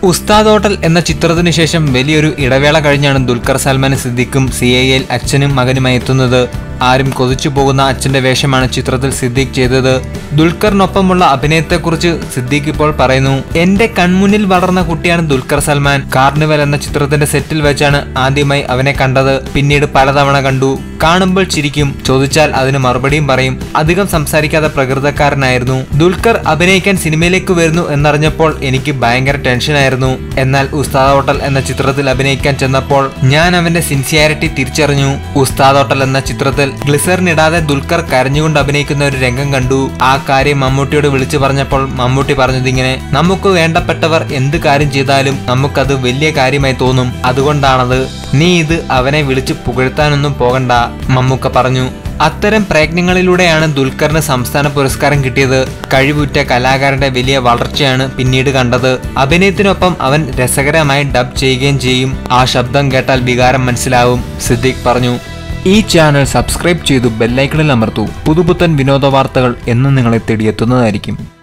ഉസ്താദ് ഹോട്ടൽ എന്ന ചിത്രത്തിന് ശേഷം വലിയൊരു ഇടവേള കഴിഞ്ഞാണ് ദുൽഖർ സൽമാൻ സിദ്ദിഖും സി ഐ എൽ അച്ഛനും മകനുമായി എത്തുന്നത് ആരും കൊതിച്ചു പോകുന്ന അച്ഛന്റെ വേഷമാണ് ചിത്രത്തിൽ സിദ്ദീഖ് ചെയ്തത് ദുൽഖറിനൊപ്പമുള്ള അഭിനയത്തെക്കുറിച്ച് സിദ്ദീഖ് ഇപ്പോൾ പറയുന്നു എന്റെ കൺമുന്നിൽ വളർന്ന കുട്ടിയാണ് ദുൽഖർ സൽമാൻ കാർണിവൽ എന്ന ചിത്രത്തിന്റെ സെറ്റിൽ വെച്ചാണ് ആദ്യമായി അവനെ കണ്ടത് പിന്നീട് പലതവണ കണ്ടു കാണുമ്പോൾ ചിരിക്കും ചോദിച്ചാൽ അതിന് മറുപടിയും പറയും അധികം സംസാരിക്കാതെ പ്രകൃതക്കാരനായിരുന്നു ദുൽഖർ അഭിനയിക്കാൻ സിനിമയിലേക്ക് വരുന്നു എന്നറിഞ്ഞപ്പോൾ എനിക്ക് ഭയങ്കര ടെൻഷനായിരുന്നു എന്നാൽ ഉസ്താദ് ഹോട്ടൽ എന്ന ചിത്രത്തിൽ അഭിനയിക്കാൻ ചെന്നപ്പോൾ ഞാൻ അവന്റെ സിൻസിയാരിറ്റി തിരിച്ചറിഞ്ഞു ഉസ്താദ് ഹോട്ടൽ എന്ന ചിത്രത്തിൽ ഗ്ലിസറിൻ ഇടാതെ ദുൽഖർ കരഞ്ഞുകൊണ്ട് അഭിനയിക്കുന്ന ഒരു രംഗം കണ്ടു ആ കാര്യം മമ്മൂട്ടിയോട് വിളിച്ചു പറഞ്ഞപ്പോൾ മമ്മൂട്ടി പറഞ്ഞത് ഇങ്ങനെ നമുക്ക് വേണ്ടപ്പെട്ടവർ എന്ത് കാര്യം ചെയ്താലും നമുക്കത് വലിയ കാര്യമായി തോന്നും അതുകൊണ്ടാണത് നീ ഇത് അവനെ വിളിച്ച് പുകഴ്ത്താനൊന്നും പോകണ്ട മമ്മൂക്ക പറഞ്ഞു അത്തരം പ്രയത്നങ്ങളിലൂടെയാണ് ദുൽഖറിന് സംസ്ഥാന പുരസ്കാരം കിട്ടിയത് കഴിവുറ്റ കലാകാരന്റെ വലിയ വളർച്ചയാണ് പിന്നീട് കണ്ടത് അഭിനയത്തിനൊപ്പം അവൻ രസകരമായി ഡബ് ചെയ്യുകയും ചെയ്യും ആ ശബ്ദം കേട്ടാൽ വികാരം മനസ്സിലാവും സിദ്ദിഖ് പറഞ്ഞു ഈ ചാനൽ സബ്സ്ക്രൈബ് ചെയ്തു ബെല്ലൈക്കണിൽ അമർത്തൂ പുതുപുത്തൻ വിനോദ വാർത്തകൾ എന്ന് നിങ്ങളെ തേടിയെത്തുന്നതായിരിക്കും